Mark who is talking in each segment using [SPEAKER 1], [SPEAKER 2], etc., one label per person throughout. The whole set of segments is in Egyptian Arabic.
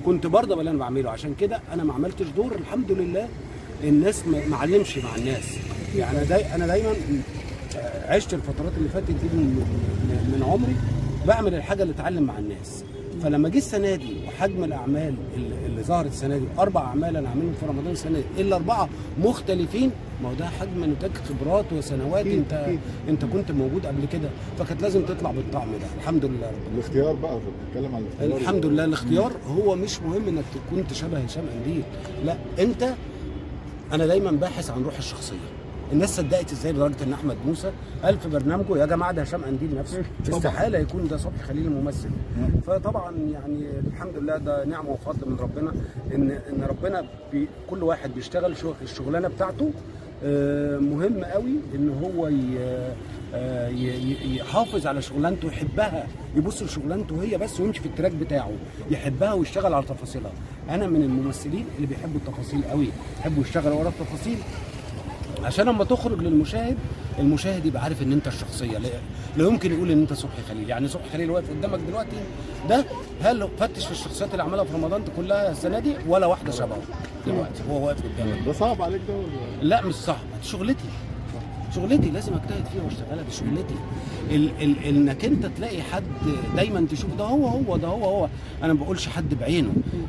[SPEAKER 1] كنت برضه باللي انا بعمله عشان كده انا ما عملتش دور الحمد لله الناس ما ما علمش مع الناس يعني أنا داي انا دايما آه، عشت الفترات اللي فاتت دي من, من- من عمري بعمل الحاجه اللي اتعلم مع الناس فلما جه السنه دي وحجم الاعمال اللي, اللي ظهرت السنه دي اربع اعمال انا عاملهم في رمضان السنه دي الا اربعه مختلفين ما هو ده حجم نتاج خبرات وسنوات
[SPEAKER 2] أكيد،
[SPEAKER 1] انت
[SPEAKER 2] أكيد.
[SPEAKER 1] انت كنت موجود قبل كده فكانت لازم تطلع بالطعم ده الحمد لله رب
[SPEAKER 2] الاختيار بقى بنتكلم عن الاختيار
[SPEAKER 1] الحمد لله الاختيار هو مش مهم انك تكون تشبه هشام قنديل لا انت انا دايما باحث عن روح الشخصيه الناس صدقت ازاي لدرجه ان احمد موسى قال في برنامجه يا جماعه ده هشام قنديل نفسه استحاله يكون ده صبحي خليل الممثل فطبعا يعني الحمد لله ده نعمه وفضل من ربنا ان ان ربنا بي كل واحد بيشتغل شغ- الشغلانه بتاعته آه، مهم قوي ان هو ي- آه، ي- ي- يحافظ على شغلانته يحبها يبص لشغلانته هي بس ويمشي في التراك بتاعه يحبها ويشتغل على تفاصيلها انا من الممثلين اللي بيحبوا التفاصيل قوي يحبوا يشتغلوا ورا التفاصيل عشان لما تخرج للمشاهد المشاهد يبقى عارف ان انت الشخصيه لا, لا يمكن يقول ان انت صبحي خليل يعني صبحي خليل واقف قدامك دلوقتي ده هل فتش في الشخصيات اللي عملها في رمضان كلها السنه دي ولا واحده شبهه دلوقتي هو واقف قدامك
[SPEAKER 2] ده صعب عليك ده ولا
[SPEAKER 1] لا مش صعب دي شغلتي شغلتي لازم اجتهد فيها واشتغلها دي شغلتي ال ال انك انت تلاقي حد دايما تشوف ده هو هو ده هو هو انا ما بقولش حد بعينه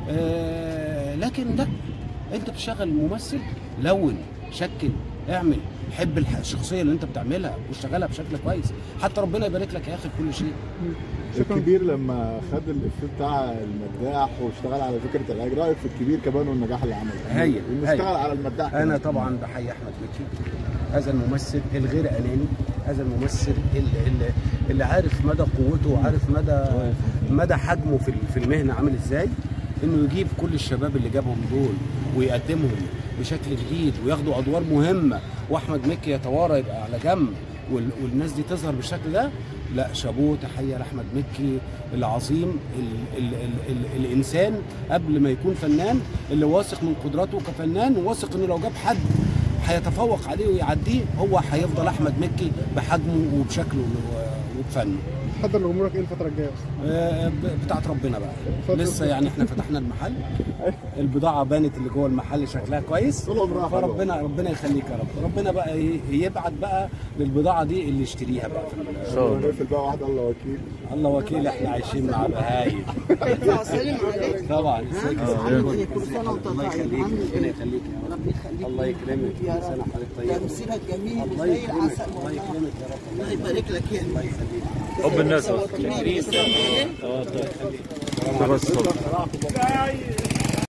[SPEAKER 1] آه لكن لا انت بتشتغل ممثل لون شكل اعمل حب الح- الشخصيه اللي انت بتعملها واشتغلها بشكل كويس حتى ربنا يبارك لك يا اخي في كل شيء
[SPEAKER 2] الكبير لما خد الافيه بتاع المداح واشتغل على فكره العلاج رايك في الكبير كمان والنجاح اللي عمله
[SPEAKER 1] هايل،
[SPEAKER 2] انه
[SPEAKER 1] هايل.
[SPEAKER 2] اشتغل على المداح
[SPEAKER 1] انا
[SPEAKER 2] كمان.
[SPEAKER 1] طبعا بحيي احمد مكي هذا الممثل الغير اناني هذا الممثل اللي, اللي, اللي عارف مدى قوته وعارف مدى مدى حجمه في في المهنه عامل ازاي انه يجيب كل الشباب اللي جابهم دول ويقدمهم بشكل جديد وياخدوا ادوار مهمه واحمد مكي يتوارى يبقى على جنب وال- والناس دي تظهر بالشكل ده لا شابوه تحيه لاحمد مكي العظيم ال ال ال ال الانسان قبل ما يكون فنان اللي واثق من قدراته كفنان وواثق انه لو جاب حد هيتفوق عليه ويعديه هو هيفضل احمد مكي بحجمه وبشكله و- وبفنه
[SPEAKER 3] تحضر لجمهورك ايه الفتره الجايه اصلا؟
[SPEAKER 1] آه، ب- بتاعت ربنا بقى
[SPEAKER 3] اتفضل.
[SPEAKER 1] لسه يعني احنا فتحنا المحل البضاعه بانت اللي جوه المحل شكلها كويس
[SPEAKER 2] طول عمرها حلوة.
[SPEAKER 1] فربنا ربنا يخليك يا رب ربنا بقى ي- يبعت بقى للبضاعه دي اللي يشتريها بقى في ال-
[SPEAKER 2] نقفل بقى واحده الله وكيل
[SPEAKER 1] الله وكيل احنا عايشين مع بهايم
[SPEAKER 4] يطلع سلم عليك
[SPEAKER 1] طبعا ازيك يا
[SPEAKER 4] عامل
[SPEAKER 1] صاحبي؟
[SPEAKER 4] ايه كل سنه وانت
[SPEAKER 1] الله
[SPEAKER 4] طيب
[SPEAKER 1] يخليك
[SPEAKER 4] عامل
[SPEAKER 1] ربنا
[SPEAKER 4] ايه
[SPEAKER 1] يخليك يا رب
[SPEAKER 4] ربنا يخليك
[SPEAKER 1] الله يكرمك
[SPEAKER 4] يا
[SPEAKER 1] كل سنه
[SPEAKER 4] رب
[SPEAKER 1] وحضرتك طيب
[SPEAKER 4] تمثيلك جميل
[SPEAKER 1] الله
[SPEAKER 4] وزي
[SPEAKER 1] يكرمك
[SPEAKER 4] العسل
[SPEAKER 1] الله
[SPEAKER 4] والله
[SPEAKER 1] يكرمك يا رب
[SPEAKER 4] الله يبارك لك يا
[SPEAKER 1] الله يخليك
[SPEAKER 5] حب الناس
[SPEAKER 4] صوتني
[SPEAKER 5] بس